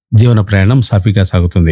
జీవన ప్రయాణం సాఫీగా సాగుతుంది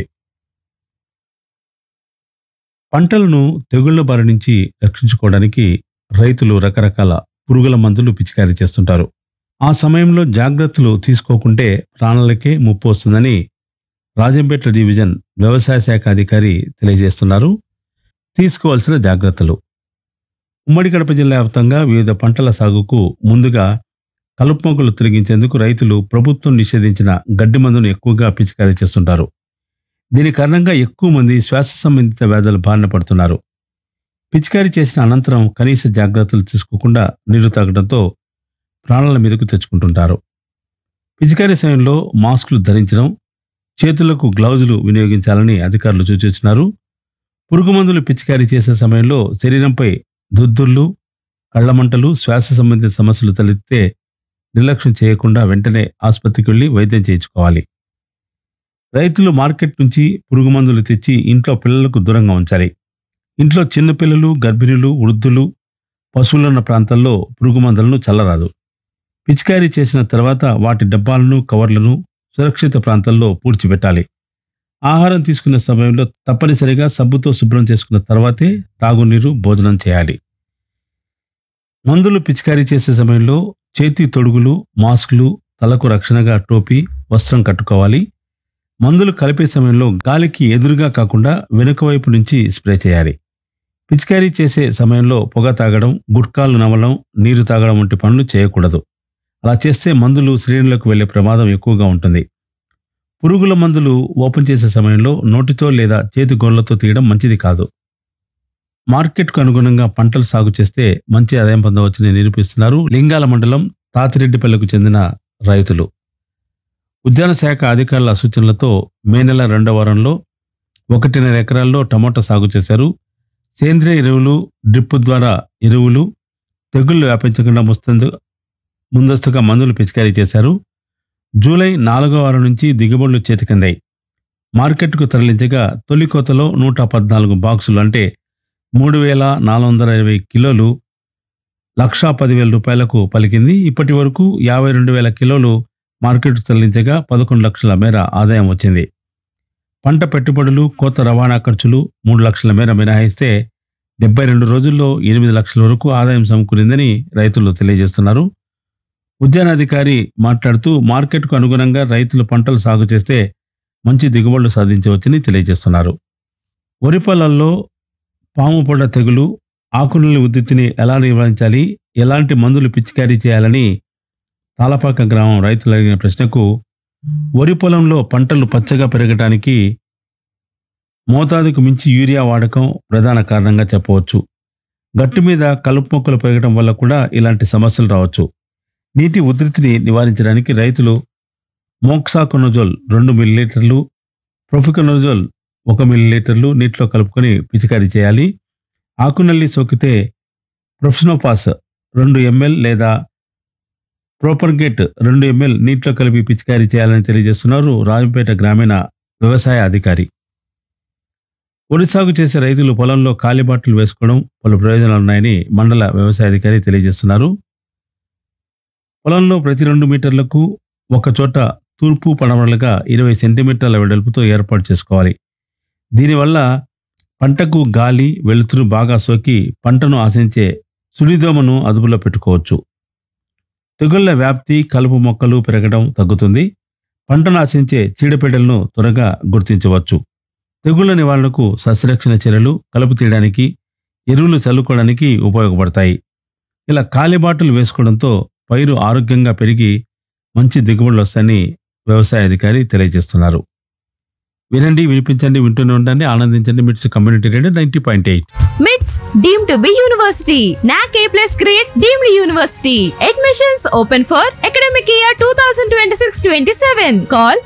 పంటలను తెగుళ్ల బారి నుంచి రక్షించుకోవడానికి రైతులు రకరకాల పురుగుల మందులు పిచికారీ చేస్తుంటారు ఆ సమయంలో జాగ్రత్తలు తీసుకోకుంటే ప్రాణాలకే ముప్పు వస్తుందని రాజంపేట డివిజన్ వ్యవసాయ శాఖ అధికారి తెలియజేస్తున్నారు తీసుకోవాల్సిన జాగ్రత్తలు ఉమ్మడి కడప జిల్లా వ్యాప్తంగా వివిధ పంటల సాగుకు ముందుగా కలుపు మొక్కలు తొలగించేందుకు రైతులు ప్రభుత్వం నిషేధించిన గడ్డి మందును ఎక్కువగా పిచికారీ చేస్తుంటారు దీని కారణంగా ఎక్కువ మంది శ్వాస సంబంధిత వ్యాధుల బారిన పడుతున్నారు పిచికారీ చేసిన అనంతరం కనీస జాగ్రత్తలు తీసుకోకుండా నీరు తాగడంతో ప్రాణాల మీదకు తెచ్చుకుంటుంటారు పిచికారీ సమయంలో మాస్కులు ధరించడం చేతులకు గ్లౌజులు వినియోగించాలని అధికారులు సూచించినారు పురుగు మందులు పిచికారీ చేసే సమయంలో శరీరంపై దుద్దుర్లు కళ్ళమంటలు శ్వాస సంబంధిత సమస్యలు తలెత్తితే నిర్లక్ష్యం చేయకుండా వెంటనే ఆసుపత్రికి వెళ్లి వైద్యం చేయించుకోవాలి రైతులు మార్కెట్ నుంచి పురుగు మందులు తెచ్చి ఇంట్లో పిల్లలకు దూరంగా ఉంచాలి ఇంట్లో చిన్నపిల్లలు గర్భిణులు వృద్ధులు పశువులున్న ప్రాంతాల్లో పురుగు మందులను చల్లరాదు పిచికారీ చేసిన తర్వాత వాటి డబ్బాలను కవర్లను సురక్షిత ప్రాంతాల్లో పూడ్చిపెట్టాలి ఆహారం తీసుకునే సమయంలో తప్పనిసరిగా సబ్బుతో శుభ్రం చేసుకున్న తర్వాతే తాగునీరు భోజనం చేయాలి మందులు పిచికారీ చేసే సమయంలో చేతి తొడుగులు మాస్కులు తలకు రక్షణగా టోపీ వస్త్రం కట్టుకోవాలి మందులు కలిపే సమయంలో గాలికి ఎదురుగా కాకుండా వెనుక వైపు నుంచి స్ప్రే చేయాలి పిచికారీ చేసే సమయంలో పొగ తాగడం గుట్కాలు నమలడం నీరు తాగడం వంటి పనులు చేయకూడదు అలా చేస్తే మందులు శ్రేణులకు వెళ్లే ప్రమాదం ఎక్కువగా ఉంటుంది పురుగుల మందులు ఓపెన్ చేసే సమయంలో నోటితో లేదా చేతి గోళ్లతో తీయడం మంచిది కాదు మార్కెట్కు అనుగుణంగా పంటలు సాగు చేస్తే మంచి ఆదాయం పొందవచ్చని నిరూపిస్తున్నారు లింగాల మండలం తాతిరెడ్డిపల్లెకు చెందిన రైతులు ఉద్యాన శాఖ అధికారుల సూచనలతో మే నెల రెండవ వారంలో ఒకటిన్నర ఎకరాల్లో టమోటా సాగు చేశారు సేంద్రియ ఎరువులు డ్రిప్ ద్వారా ఎరువులు తెగుళ్లు వ్యాపించకుండా ముస్తందు ముందస్తుగా మందులు పిచికారీ చేశారు జూలై నాలుగో వారం నుంచి దిగుబడులు చేతికందాయి మార్కెట్కు తరలించగా తొలి కోతలో నూట పద్నాలుగు బాక్సులు అంటే మూడు వేల నాలుగు వందల ఇరవై కిలోలు లక్షా పదివేల రూపాయలకు పలికింది ఇప్పటి వరకు యాభై రెండు వేల కిలోలు మార్కెట్ తరలించగా పదకొండు లక్షల మేర ఆదాయం వచ్చింది పంట పెట్టుబడులు కోత రవాణా ఖర్చులు మూడు లక్షల మేర మినహాయిస్తే డెబ్బై రెండు రోజుల్లో ఎనిమిది లక్షల వరకు ఆదాయం సమకూరిందని రైతులు తెలియజేస్తున్నారు ఉద్యానాధికారి మాట్లాడుతూ మార్కెట్కు అనుగుణంగా రైతులు పంటలు సాగు చేస్తే మంచి దిగుబడులు సాధించవచ్చని తెలియజేస్తున్నారు వరి పొలాల్లో పాము పొడ తెగులు ఆకునల్లి ఉద్ధృతిని ఎలా నివారించాలి ఎలాంటి మందులు పిచికారీ చేయాలని తాళపాక గ్రామం రైతులు అడిగిన ప్రశ్నకు వరి పొలంలో పంటలు పచ్చగా పెరగటానికి మోతాదుకు మించి యూరియా వాడకం ప్రధాన కారణంగా చెప్పవచ్చు గట్టు మీద కలుపు మొక్కలు పెరగడం వల్ల కూడా ఇలాంటి సమస్యలు రావచ్చు నీటి ఉధృతిని నివారించడానికి రైతులు మోక్సాకొనజోల్ రెండు మిల్లీలీటర్లు ప్రొఫికొనజోల్ ఒక మిల్లీలీటర్లు నీటిలో కలుపుకొని పిచికారీ చేయాలి ఆకునల్లి సోకితే ప్రొఫ్సినోపాస్ రెండు ఎంఎల్ లేదా ప్రోపర్గేట్ రెండు ఎంఎల్ నీటిలో కలిపి పిచికారీ చేయాలని తెలియజేస్తున్నారు రాజంపేట గ్రామీణ వ్యవసాయ అధికారి వరి సాగు చేసే రైతులు పొలంలో కాలిబాట్లు వేసుకోవడం పలు ప్రయోజనాలున్నాయని మండల వ్యవసాయ అధికారి తెలియజేస్తున్నారు పొలంలో ప్రతి రెండు మీటర్లకు ఒక చోట తూర్పు పడమరలుగా ఇరవై సెంటీమీటర్ల వెడల్పుతో ఏర్పాటు చేసుకోవాలి దీనివల్ల పంటకు గాలి వెలుతురు బాగా సోకి పంటను ఆశించే సుడిదోమను అదుపులో పెట్టుకోవచ్చు తెగుళ్ల వ్యాప్తి కలుపు మొక్కలు పెరగడం తగ్గుతుంది పంటను ఆశించే చీడపీడలను త్వరగా గుర్తించవచ్చు తెగుళ్ల నివారణకు సస్యరక్షణ చర్యలు కలుపు తీయడానికి ఎరువులు చల్లుకోవడానికి ఉపయోగపడతాయి ఇలా కాలిబాటలు వేసుకోవడంతో పైరు ఆరోగ్యంగా పెరిగి మంచి దిగుబడులు వస్తాయని వ్యవసాయ అధికారి తెలియజేస్తున్నారు వినండి వినిపించండి వింటూనే ఉండండి ఆనందించండి MITS community radio ninety point eight MITS deemed to be university. NAC A plus grade deemed university. Admissions open for academic year 2026-27. Call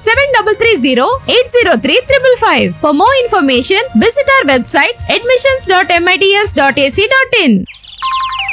7330-803-555. For more information, visit our website admissions.mits.ac.in.